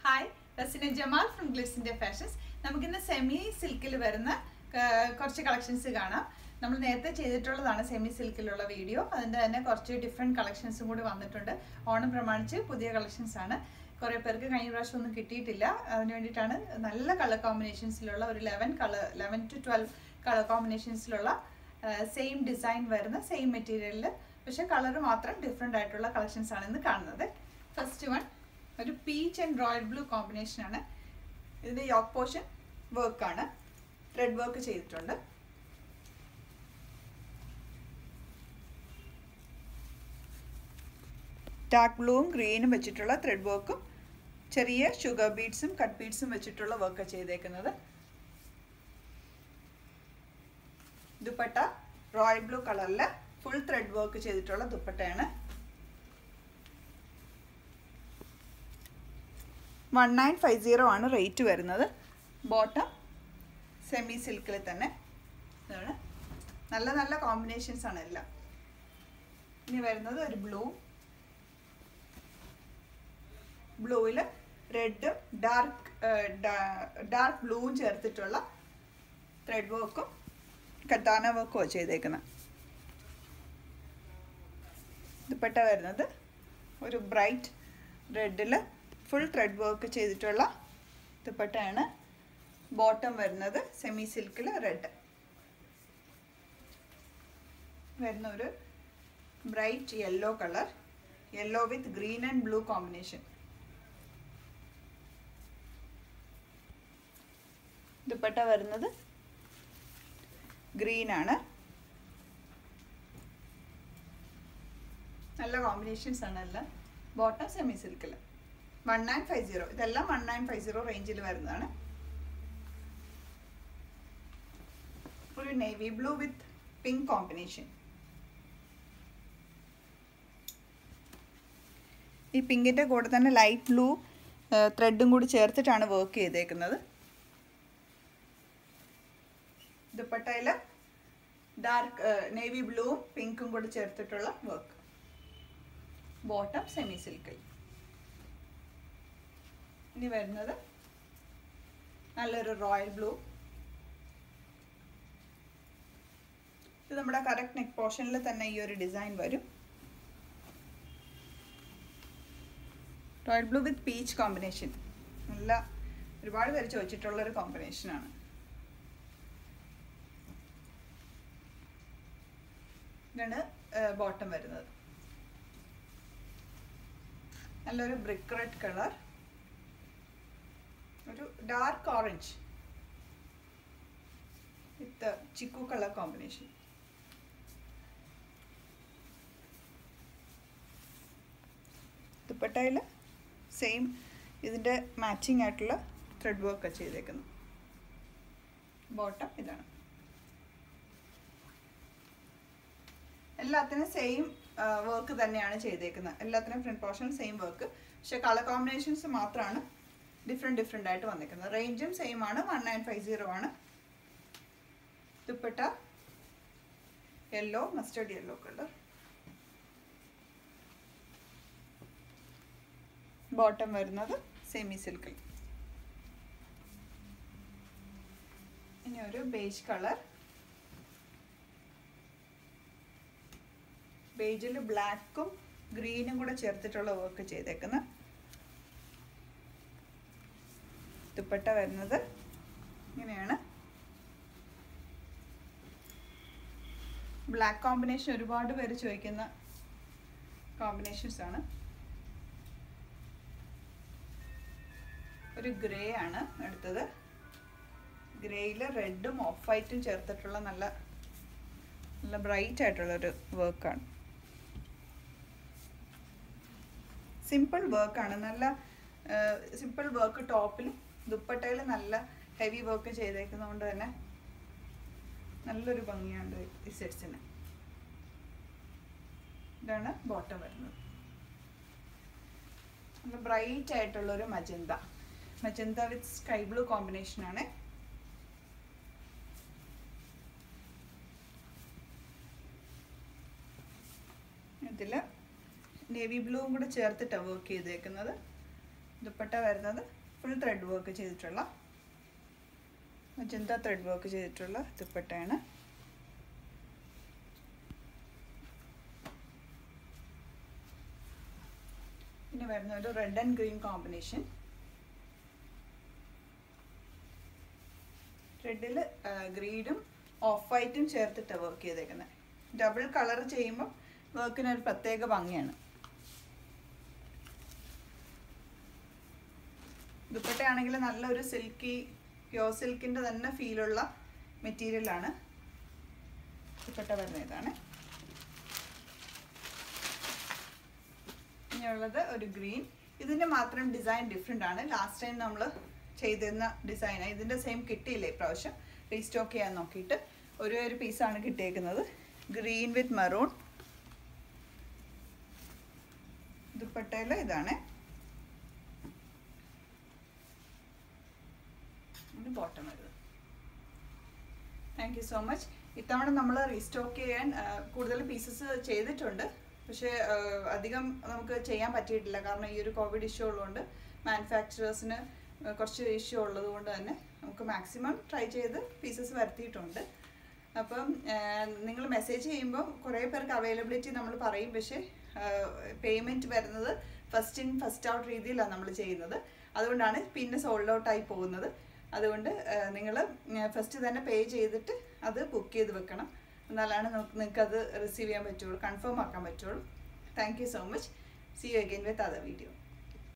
hi Rasina Jamal from Glitz India Fashions നമുക്കിന്ന് semi സിൽക്കിൽ വരുന്ന ക- കുറച്ച് കളക്ഷൻസ് കാണാം നമ്മൾ നേരത്തെ ചെയ്തിട്ടുള്ളതാണ് സെമി സിൽക്കിലുള്ള വീഡിയോ അതിൻ്റെ തന്നെ കുറച്ച് ഡിഫറെൻറ്റ് കളക്ഷൻസും കൂടി വന്നിട്ടുണ്ട് ഓണം പ്രമാണിച്ച് പുതിയ കളക്ഷൻസ് ആണ് കുറേ പേർക്ക് കഴിഞ്ഞ പ്രാവശ്യം ഒന്നും കിട്ടിയിട്ടില്ല അതിന് വേണ്ടിയിട്ടാണ് നല്ല കളർ കോമ്പിനേഷൻസിലുള്ള ഒരു eleven colour eleven to twelve colour കോമ്പിനേഷൻസിലുള്ള സെയിം ഡിസൈൻ വരുന്ന സെയിം മെറ്റീരിയലിൽ പക്ഷെ കളർ മാത്രം ഡിഫറെൻ്റ് ആയിട്ടുള്ള കളക്ഷൻസ് ആണ് ഇന്ന് കാണുന്നത് ഫസ്റ്റ് വൺ ഒരു peach and royal blue combination ആണ് ഇതിൻ്റെ യോക്ക് പോർഷൻ വർക്കാണ് ത്രെഡ് വർക്ക് ചെയ്തിട്ടുണ്ട് ഡാർക്ക് ബ്ലൂവും ഗ്രീനും വെച്ചിട്ടുള്ള ത്രെഡ് വർക്കും ചെറിയ ഷുഗർ ബീഡ്സും കട്ട് ബീഡ്സും വെച്ചിട്ടുള്ള വർക്ക് ചെയ്തേക്കുന്നത് ദുപ്പട്ട റോയൽ ബ്ലൂ കളറിൽ ഫുൾ ത്രെഡ് വർക്ക് ചെയ്തിട്ടുള്ള ദുപ്പട്ടയാണ് വൺ നയൻ ഫൈവ് സീറോ ആണ് റേറ്റ് വരുന്നത് ബോട്ടം സെമി സിൽക്കിൽ തന്നെ ഇതാണ് നല്ല നല്ല കോമ്പിനേഷൻസ് ആണ് എല്ലാം ഇനി വരുന്നത് ഒരു ബ്ലൂ ബ്ലൂവിൽ റെഡും ഡാർക്ക് ഡാർക്ക് ബ്ലൂവും ചേർത്തിട്ടുള്ള ത്രെഡ് വർക്കും കത്താന വർക്കും ചെയ്തേക്കുന്നത് ദുപ്പട്ട വരുന്നത് ഒരു ബ്രൈറ്റ് റെഡിൽ ഫുൾ ത്രെഡ് വർക്ക് ചെയ്തിട്ടുള്ള ദുപ്പട്ടയാണ് ബോട്ടം വരുന്നത് സെമി സിൽക്കിൽ റെഡ് വരുന്ന ഒരു bright yellow colour yellow with green and blue combination dupatta വരുന്നത് ഗ്രീൻ ആണ് നല്ല കോമ്പിനേഷൻസ് ആണ് എല്ലാം ബോട്ടം സെമി സിൽക്കിൽ വൺ നയൻ ഫൈവ് സീറോ ഇതെല്ലാം വൺ നയൻ ഫൈവ് സീറോ റേഞ്ചിൽ വരുന്നതാണ് ഒരു navy blue with pink combination ഈ പിങ്കിൻ്റെ കൂടെ തന്നെ ലൈറ്റ് ബ്ലൂ ത്രെഡും കൂടി ചേർത്തിട്ടാണ് വർക്ക് ചെയ്തേക്കുന്നത് ദുപ്പട്ടയിൽ ഡാർക്ക് നേവി ബ്ലൂവും പിങ്കും കൂടി ചേർത്തിട്ടുള്ള വർക്ക് ബോട്ടം സെമി സിൽക്കിൽ ഇനി വരുന്നത് നല്ലൊരു റോയൽ ബ്ലൂ ഇത് നമ്മുടെ കറക്റ്റ് നെക്ക് പോർഷനിൽ തന്നെ ഈ ഒരു ഡിസൈൻ വരും royal blue with peach combination നല്ല ഒരുപാട് പേര് ചോദിച്ചിട്ടുള്ള ഒരു കോമ്പിനേഷനാണ് ഇതാണ് ബോട്ടം വരുന്നത് നല്ലൊരു ബ്രിക്ക് റെഡ് കളർ ഒരു dark orange with chikoo colour combination ദുപ്പട്ടയിൽ സെയിം ഇതിൻ്റെ മാച്ചിങ് ആയിട്ടുള്ള ത്രെഡ് വർക്ക് ചെയ്തേക്കുന്നു ബോട്ടം ഇതാണ് എല്ലാത്തിനും സെയിം വർക്ക് തന്നെയാണ് ചെയ്തേക്കുന്നത് എല്ലാത്തിനും ഫ്രണ്ട് പോർഷൻ സെയിം വർക്ക് പക്ഷെ കളർ കോമ്പിനേഷൻസ് മാത്രമാണ് ഡിഫറെൻറ്റ് ഡിഫറെൻ്റ് ആയിട്ട് വന്നിരിക്കുന്നത് റേഞ്ചും സെയിം ആണ് വൺ നയൻ ഫൈവ് സീറോ ആണ് dupatta yellow mustard yellow colour bottom വരുന്നത് സെമി സിൽക്കിൽ ഇനി ഒരു ബേജ് കളർ ബേജിൽ ബ്ലാക്കും ഗ്രീനും കൂടെ ചേർത്തിട്ടുള്ള വർക്ക് ചെയ്തേക്കുന്ന ദുപ്പട്ട വരുന്നത് ഇങ്ങനെയാണ് ബ്ലാക്ക് കോമ്പിനേഷൻ ഒരുപാട് പേര് ചോദിക്കുന്ന കോമ്പിനേഷൻസ് ആണ് ഒരു ഗ്രേ ആണ് അടുത്തത് ഗ്രേയിൽ റെഡും ഓഫ് വൈറ്റും ചേർത്തിട്ടുള്ള നല്ല നല്ല ബ്രൈറ്റ് ആയിട്ടുള്ളൊരു വർക്കാണ് സിമ്പിൾ വർക്കാണ് നല്ല സിമ്പിൾ വർക്ക് ടോപ്പിലും ദുപ്പട്ടയിൽ നല്ല ഹെവി വർക്ക് ചെയ്തേക്കുന്നതുകൊണ്ട് തന്നെ നല്ലൊരു ഭംഗിയുണ്ട് ഈ സെറ്റ്സിന് ഇതാണ് ബോട്ടം വരുന്നത് നല്ല ബ്രൈറ്റ് ആയിട്ടുള്ളൊരു magenta magenta with sky blue കോമ്പിനേഷനാണ് ഇതിൽ നേവി ബ്ലൂവും കൂടെ ചേർത്തിട്ടാണ് വർക്ക് ചെയ്തേക്കുന്നത് ദുപ്പട്ട വരുന്നത് ഫുൾ ത്രെഡ് വർക്ക് ചെയ്തിട്ടുള്ള മജന്ത ത്രെഡ് വർക്ക് ചെയ്തിട്ടുള്ള ദുപ്പട്ടയാണ് പിന്നെ വരുന്ന ഒരു റെഡ് ആൻഡ് ഗ്രീൻ കോമ്പിനേഷൻ റെഡിൽ ഗ്രീനും ഓഫ് വൈറ്റും ചേർത്തിട്ടാണ് വർക്ക് ചെയ്തേക്കുന്നത് ഡബിൾ കളർ ചെയ്യുമ്പോൾ വർക്കിന് ഒരു പ്രത്യേക ഭംഗിയാണ് ദുപ്പട്ടയാണെങ്കിൽ നല്ലൊരു സിൽക്കി പ്യോർ സിൽക്കിൻ്റെ തന്നെ ഫീലുള്ള മെറ്റീരിയലാണ് ദുപ്പട്ട വരുന്ന ഇതാണ് ഇനിയുള്ളത് ഒരു ഗ്രീൻ ഇതിൻ്റെ മാത്രം ഡിസൈൻ ഡിഫറെൻ്റ് ആണ് ലാസ്റ്റ് ടൈം നമ്മൾ ചെയ്തിരുന്ന ഡിസൈനാണ് ഇതിൻ്റെ സെയിം കിട്ടിയില്ല ഇപ്രാവശ്യം റീസ്റ്റോക്ക് ചെയ്യാൻ നോക്കിയിട്ട് ഒരു ഒരു പീസാണ് കിട്ടിയേക്കുന്നത് ഗ്രീൻ വിത്ത് മറൂൺ ദുപ്പട്ടയിൽ ഇതാണ് ബോട്ടം വരുന്നത് താങ്ക് യു സോ മച്ച് ഇത്തവണ നമ്മൾ റീസ്റ്റോക്ക് ചെയ്യാൻ ആ, കൂടുതൽ പീസസ് ചെയ്തിട്ടുണ്ട് പക്ഷേ ആ, അധികം നമുക്ക് ചെയ്യാൻ പറ്റിയിട്ടില്ല കാരണം ഈ ഒരു കോവിഡ് ഇഷ്യൂ ഉള്ളതുകൊണ്ട് മാനുഫാക്ചറേഴ്സിന് കുറച്ച് ഇഷ്യൂ ഉള്ളത് കൊണ്ട് തന്നെ നമുക്ക് മാക്സിമം ട്രൈ ചെയ്ത് പീസസ് വരുത്തിയിട്ടുണ്ട് അപ്പം നിങ്ങൾ മെസ്സേജ് ചെയ്യുമ്പോൾ കുറേ പേർക്ക് അവൈലബിലിറ്റി നമ്മൾ പറയും പക്ഷേ പേയ്മെൻറ്റ് വരുന്നത് ഫസ്റ്റ് ഇൻ ഫസ്റ്റ് ഔട്ട് രീതിയിലാണ് നമ്മൾ ചെയ്യുന്നത് അതുകൊണ്ടാണ് പിന്നെ സോൾഡ് ഔട്ട് ആയി പോകുന്നത് അതുകൊണ്ട് നിങ്ങൾ ഫസ്റ്റ് തന്നെ പേ ചെയ്തിട്ട് അത് ബുക്ക് ചെയ്ത് വെക്കണം എന്നാലാണ് നിങ്ങൾക്ക് അത് റിസീവ് ചെയ്യാൻ പറ്റുള്ളൂ കൺഫേം ആക്കാൻ പറ്റുള്ളൂ thank you so much see you again with other video